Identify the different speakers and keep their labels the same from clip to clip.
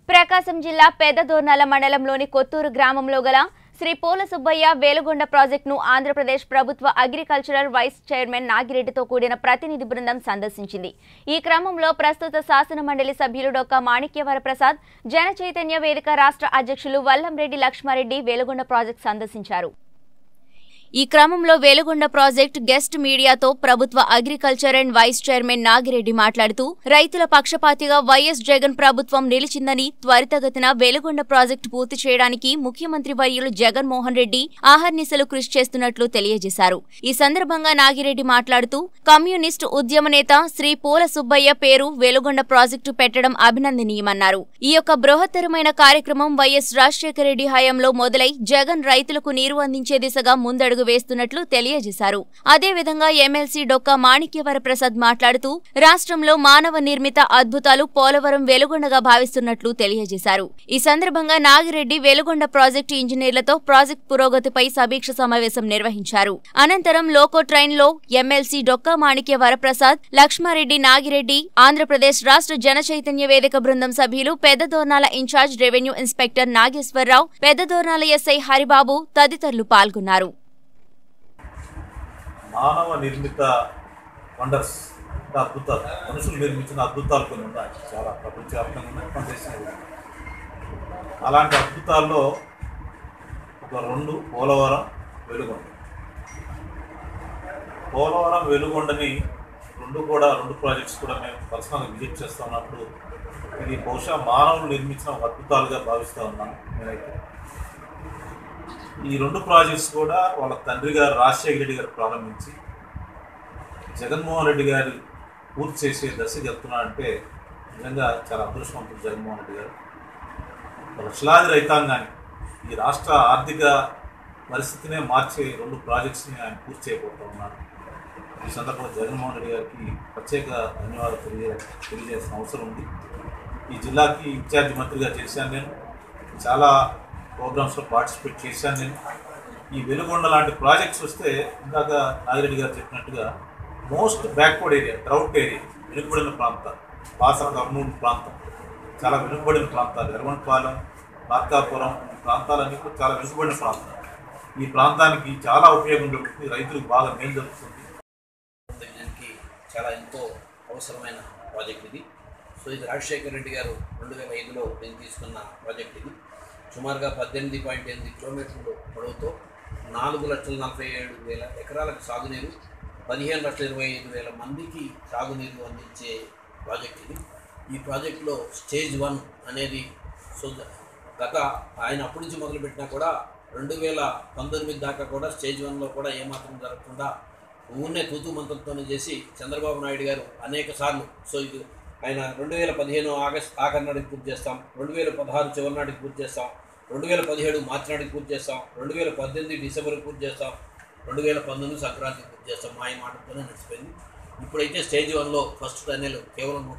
Speaker 1: ప్రకాశం జిల్లా పెద్దదోర్నాల మండలంలోని కొత్తూరు గ్రామంలో గల శ్రీ పోల సుబ్బయ్య వేలుగొండ ప్రాజెక్టును ఆంధ్రప్రదేశ్ ప్రభుత్వ అగ్రికల్చరల్ వైస్ చైర్మన్ నాగిరెడ్డితో కూడిన ప్రతినిధి బృందం సందర్శించింది ఈ క్రమంలో ప్రస్తుత శాసన మండలి సభ్యులు డొక్క మాణిక్యవర ప్రసాద్ జన చైతన్య వేదిక రాష్ట్ర అధ్యక్షులు వల్లంరెడ్డి లక్ష్మారెడ్డి వేలుగొండ ప్రాజెక్టు సందర్శించారు ఈ క్రమంలో వేలుగొండ ప్రాజెక్ట్ గెస్ట్ మీడియాతో ప్రభుత్వ agriculture and vice chairman Nagireddy మాట్లాడుతూ రైతుల పక్షపాతిగా వైఎస్ జగన్ ప్రభుత్వం నిలిచిందని త్వరితగతిన వేలుగొండ ప్రాజెక్టు పూర్తి చేయడానికి ముఖ్యమంత్రి వర్యులు జగన్మోహన్ రెడ్డి ఆహర్నిశలు కృషి చేస్తున్నట్లు తెలియజేశారు ఈ సందర్భంగా నాగిరెడ్డి మాట్లాడుతూ కమ్యూనిస్టు ఉద్యమ నేత శ్రీ పూల సుబ్బయ్య పేరు వెలుగొండ ప్రాజెక్టు పెట్టడం అభినందనీయమన్నారు ఈ యొక్క బృహత్తరమైన కార్యక్రమం వైఎస్ రాజశేఖర రెడ్డి హయాంలో మొదలై జగన్ రైతులకు నీరు అందించే దిశగా ముందడుగు వేస్తున్నట్లు తెలియజేశారు అదేవిధంగా ఎమ్మెల్సీ డొక్క మాణిక్యవర ప్రసాద్ మాట్లాడుతూ రాష్ట్రంలో మానవ నిర్మిత అద్భుతాలు పోలవరం వెలుగొండగా భావిస్తున్నట్లు తెలియజేశారు ఈ సందర్భంగా నాగిరెడ్డి వెలుగొండ ప్రాజెక్టు ఇంజనీర్లతో ప్రాజెక్టు పురోగతిపై సమీక్ష సమావేశం నిర్వహించారు అనంతరం లోకో ట్రైన్ లో ఎమ్మెల్సీ డొక్క మాణిక్య వరప్రసాద్ లక్ష్మారెడ్డి నాగిరెడ్డి ఆంధ్రప్రదేశ్ రాష్ట్ర జన చైతన్య వేదిక బృందం సభ్యులు Peddadornala incharge revenue inspector Nageswararao Peddadornala SI Haribabu తదితరులు పాల్గొన్నారు
Speaker 2: మానవ నిర్మిత వండర్స్ అంటే అద్భుతాలు మనుషులు నిర్మించిన అద్భుతాలు కొన్ని ఉన్నాయి చాలా ప్రపంచవ్యాప్తంగా ఉన్నాయి మన దేశంలో కూడా. అలాంటి అద్భుతాల్లో ఒక రెండు పోలవరం వెలుగొండ పోలవరం వెలుగొండని రెండు కూడా రెండు ప్రాజెక్ట్స్ కూడా మేము పర్సనల్గా విజిట్ చేస్తూ ఉన్నప్పుడు ఇది బహుశా మానవులు నిర్మించిన ఒక అద్భుతాలుగా భావిస్తూ ఉన్నాను నేనైతే ఈ రెండు ప్రాజెక్ట్స్ కూడా వాళ్ళ తండ్రి గారు రాజశేఖర రెడ్డి గారు ప్రారంభించి జగన్మోహన్ రెడ్డి గారు పూర్తి చేసే దశకి వెళ్తున్నారంటే నిజంగా చాలా అదృష్టవంతుడు జగన్మోహన్ రెడ్డి గారు లక్షలాది రైతాంగాన్ని ఈ రాష్ట్ర ఆర్థిక పరిస్థితినే మార్చే రెండు ప్రాజెక్ట్స్ని ఆయన పూర్తి చేయబోతూ ఉన్నారు ఈ సందర్భంగా జగన్మోహన్ రెడ్డి గారికి ప్రత్యేక ధన్యవాదాలు తెలియ తెలియజేసిన అవసరం ఉంది ఈ జిల్లాకి ఇన్ఛార్జ్ మంత్రిగా చేశాను నేను చాలా ప్రోగ్రామ్స్లో పార్టిసిపేట్ చేశాను నేను ఈ వెలుగొండ లాంటి ప్రాజెక్ట్స్ వస్తే ఇందాక నాగిరెడ్డి గారు చెప్పినట్టుగా most backward area drought area వెనుకబడిన ప్రాంతాలు పాస కర్నూలు ప్రాంతం చాలా వెనుకబడిన ప్రాంతాలు ఎర్వంపాలెం మార్కాపురం ఈ ప్రాంతాలన్నీ కూడా చాలా వెనుకబడిన ప్రాంతాలు ఈ ప్రాంతానికి చాలా ఉపయోగం జరుగుతుంది రైతులకు బాగా మేలు జరుగుతుంది
Speaker 3: డివిజన్కి చాలా ఎంతో అవసరమైన ప్రాజెక్ట్ ఇది సో ఇది రాజశేఖర రెడ్డి గారు రెండు వేల ఐదులో నేను తీసుకున్న ప్రాజెక్ట్ ఇది సుమారుగా పద్దెనిమిది పాయింట్ ఎనిమిది కిలోమీటర్లు పొడవుతో నాలుగు లక్షల నలభై ఏడు వేల ఎకరాలకు సాగునీరు పదిహేను లక్షల ఇరవై ఐదు వేల మందికి సాగునీరు అందించే ప్రాజెక్ట్ ఇది ఈ ప్రాజెక్టులో స్టేజ్ వన్ అనేది సో గత ఆయన అప్పటి నుంచి మొదలుపెట్టినా కూడా రెండు వేల పంతొమ్మిది దాకా కూడా స్టేజ్ వన్లో కూడా ఏమాత్రం జరగకుండా ఊరినే తూతు మంత్రంతోనే చేసి చంద్రబాబు నాయుడు గారు అనేక సార్లు సో ఇది ఆయన రెండు వేల పదిహేను ఆగస్ట్ ఆఖరి నాటికి పూర్తి చేస్తాం రెండు వేల పదహారు చివరి నాటికి పూర్తి చేస్తాం రెండు వేల పదిహేడు మార్చి నాటికి పూర్తి చేస్తాం రెండు వేల పద్దెనిమిది డిసెంబర్కి పూర్తి చేస్తాం రెండు వేల పంతొమ్మిది సంక్రాంతికి పూర్తి చేస్తాం మా ఈ మాటతోనే నడిచిపోయింది ఇప్పుడైతే స్టేజ్ వన్లో ఫస్ట్ టన్నెల్ కేవలం నూట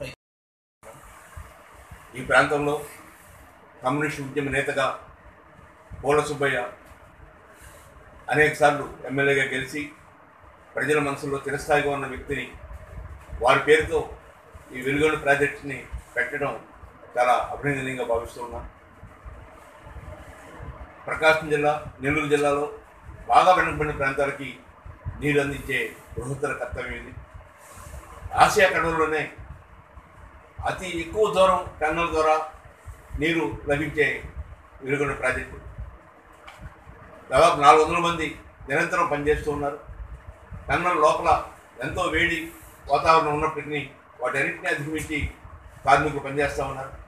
Speaker 4: ఈ ప్రాంతంలో కమ్యూనిస్ట్ ఉద్యమ నేతగా పూల సుబ్బయ్య అనేకసార్లు ఎమ్మెల్యేగా గెలిచి ప్రజల మనసులో చిరస్థాయిగా ఉన్న వ్యక్తిని వారి పేరుతో ఈ వెలుగొండ ప్రాజెక్ట్ని పెట్టడం చాలా అభినందనీయంగా భావిస్తూ ఉన్నాను ప్రకాశం జిల్లా నెల్లూరు జిల్లాలో బాగా వెనుకబడిన ప్రాంతాలకి నీరు అందించే బృహత్తర కర్తవ్యం ఇది ఆసియా ఖండంలోనే అతి ఎక్కువ దూరం టన్నల్ ద్వారా నీరు లభించే వెలుగొండ ప్రాజెక్టు దాదాపు నాలుగు వందల మంది నిరంతరం పనిచేస్తూ ఉన్నారు టన్నల్ లోపల ఎంతో వేడి వాతావరణం ఉన్నప్పటికీ వాటన్నింటినీ అధిగమించి కార్మికులు పనిచేస్తూ ఉన్నారు